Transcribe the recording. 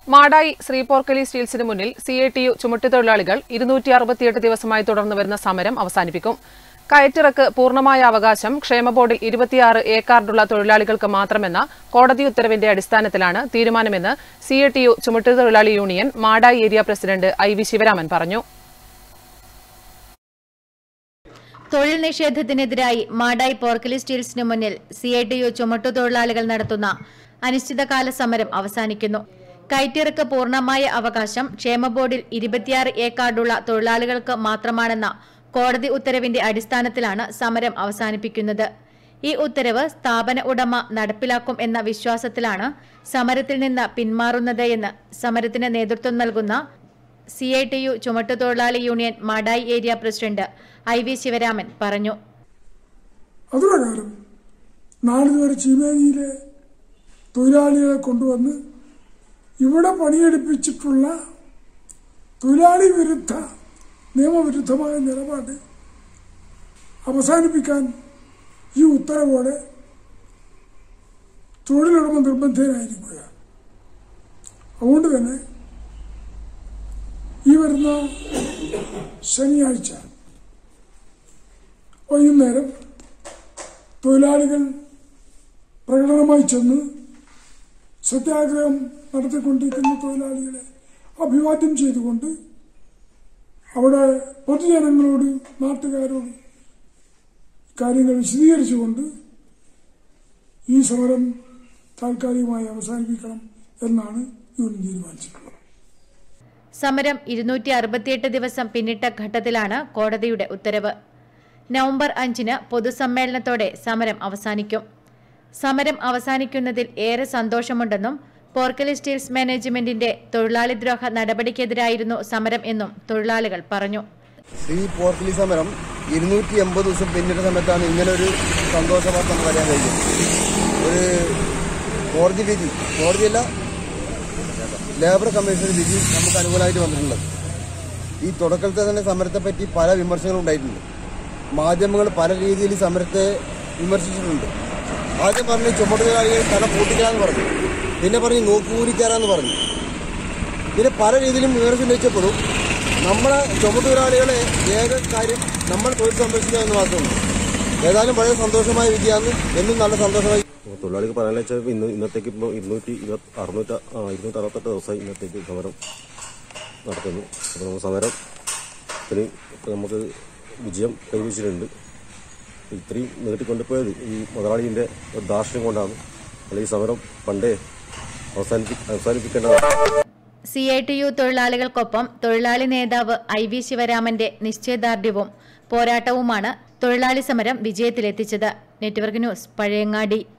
മാടായി ശ്രീപോർക്കലി സ്റ്റീൽസിന് മുന്നിൽ C I T U ചുമട്ടുതൊഴിലാളികൾ ഇരുന്നൂറ്റി അറുപത്തിയെട്ട് ദിവസമായി തുടർന്നു വരുന്ന സമരം അവസാനിപ്പിക്കും കയറ്റിറക്ക് പൂർണ്ണമായ അവകാശം ക്ഷേമ ബോർഡിൽ ഇരുപത്തിയാറ് എ കാർഡുള്ള തൊഴിലാളികൾക്ക് മാത്രമെന്ന കോടതി ഉത്തരവിന്റെ അടിസ്ഥാനത്തിലാണ് തീരുമാനമെന്ന് സി ഐ ടി യു ചുമട്ടുതൊഴിലാളി union Madayi area president I V Sivaraman പറഞ്ഞു തൊഴിൽ നിഷേധത്തിനെതിരായി മാടായി പോർക്കലി സ്റ്റീൽസിന് മുന്നിൽ സി ഐ ടി യു ചുമട്ടുതൊഴിലാളികൾ നടത്തുന്ന അനിശ്ചിതകാല സമരം അവസാനിക്കുന്നു കയറ്റിറക്ക് പൂർണ്ണമായ അവകാശം ക്ഷേമ ബോർഡിൽ ഇരുപത്തിയാറ് എ കാർഡുള്ള തൊഴിലാളികൾക്ക് മാത്രമാണെന്ന കോടതി ഉത്തരവിന്റെ അടിസ്ഥാനത്തിലാണ് സമരം അവസാനിപ്പിക്കുന്നത് ഈ ഉത്തരവ് സ്ഥാപന ഉടമ നടപ്പിലാക്കും എന്ന വിശ്വാസത്തിലാണ് സമരത്തിൽ നിന്ന് പിന്മാറുന്നത് എന്ന് സമരത്തിന് നേതൃത്വം നൽകുന്ന സി ഐ ടി യു ചുമട്ടുതൊഴിലാളി union Madayi area president I V Sivaraman പറഞ്ഞു അതുപ്രകാരം നാളിതുവരെ ചീമേനിയിലെ തൊഴിലാളികളെ കൊണ്ടുവന്ന് ഇവിടെ പണിയെടുപ്പിച്ചിട്ടുള്ള തൊഴിലാളി വിരുദ്ധ നിയമവിരുദ്ധമായ നിലപാട് അവസാനിപ്പിക്കാൻ ഈ ഉത്തരവോടെ തൊഴിലുടമ നിർബന്ധിതനായിരിക്കുകയാണ് അതുകൊണ്ട് തന്നെ ഈ വരുന്ന ശനിയാഴ്ച വൈകുന്നേരം തൊഴിലാളികൾ പ്രകടനമായി ചെന്ന് സത്യാഗ്രഹം നടത്തിക്കൊണ്ടിരിക്കുന്ന തൊഴിലാളികളെ അഭിവാദ്യം ചെയ്തുകൊണ്ട് അവിടെ പൊതുജനങ്ങളോട് നാട്ടുകാരോട് കാര്യങ്ങൾ വിശദീകരിച്ചുകൊണ്ട് ഈ സമരം താൽക്കാലികമായി അവസാനിപ്പിക്കണം എന്നാണ് യൂണിയൻ തീരുമാനിച്ചിട്ടുള്ളത് സമരം ഇരുന്നൂറ്റി അറുപത്തിയെട്ട് ദിവസം പിന്നിട്ട ഘട്ടത്തിലാണ് കോടതിയുടെ ഉത്തരവ് നവംബർ അഞ്ചിന് പൊതുസമ്മേളനത്തോടെ സമരം അവസാനിക്കും സമരം അവസാനിക്കുന്നതിൽ ഏറെ സന്തോഷമുണ്ടെന്നും പോർക്കലി സ്റ്റീൽസ് മാനേജ്മെന്റിന്റെ തൊഴിലാളിദ്രോഹ നടപടിക്കെതിരായിരുന്നു സമരം എന്നും തൊഴിലാളികൾ പറഞ്ഞു ഈ പോർക്കലി സമരം ഇരുന്നൂറ്റി എൺപത് ദിവസം പിന്നിട്ട സമയത്താണ് ഇങ്ങനെ ഒരു സന്തോഷ വാർത്ത നമുക്ക് അറിയാൻ കഴിഞ്ഞത് ഒരു കോടതി വിധി കോടതിയല്ല ലേബർ കമ്മീഷൻ വിധി നമുക്ക് അനുകൂലമായിട്ട് വന്നിട്ടുള്ളത് ഈ തുടക്കത്തിൽ തന്നെ സമരത്തെ പറ്റി പല വിമർശനങ്ങളും ഉണ്ടായിട്ടുണ്ട് മാധ്യമങ്ങൾ പല രീതിയിൽ ഈ സമരത്തെ വിമർശിച്ചിട്ടുണ്ട് ആദ്യം പറഞ്ഞു ചുമട്ടുതൊഴിലാളികൾ തല പൂട്ടിക്കാന്ന് പറഞ്ഞു പിന്നെ പറഞ്ഞു നോക്കുകൂലിക്കാരാന്ന് പറഞ്ഞു പിന്നെ പല രീതിയിലും വിമർശനം വെച്ചപ്പോഴും നമ്മളെ ചുമട്ടുതൊഴിലാളികളെ ഏക കാര്യം നമ്മൾ തൊഴിൽ സംരക്ഷിക്കുക എന്ന് മാത്രമേ ഏതായാലും വളരെ സന്തോഷമായ വിധിയാണ് എന്നും നല്ല സന്തോഷമായി തൊഴിലാളിക്ക് പറയാനുള്ള വെച്ചാൽ ഇന്ന് ഇന്നത്തേക്ക് ഇപ്പോൾ ഇരുന്നൂറ്റി ഇരുപത്തി അറുന്നൂറ്റി ആ ഇരുന്നൂറ്റി അറുപത്തെട്ട് ദിവസമായി ഇന്നത്തേക്ക് സമരം നടത്തുന്നു അപ്പോൾ നമ്മൾ സമരത്തിന് നമുക്ക് വിജയം കൈവച്ചിട്ടുണ്ട് ഇത്രയും നീട്ടിക്കൊണ്ടുപോയത് ഈ മുതലാളിൻ്റെ ഒരു ദാർഷ്ട്യം കൊണ്ടാണ് അല്ലെങ്കിൽ ഈ സമരം പണ്ടേ അവസാനിപ്പി അവസാനിപ്പിക്കേണ്ടതാണ് സി ഐ ടി യു തൊഴിലാളികൾക്കൊപ്പം തൊഴിലാളി നേതാവ് ഐ വി ശിവരാമന്റെ നിശ്ചയദാർഢ്യവും പോരാട്ടവുമാണ് തൊഴിലാളി സമരം വിജയത്തിലെത്തിച്ചത് നെറ്റ്വർക്ക് ന്യൂസ് പഴയങ്ങാടി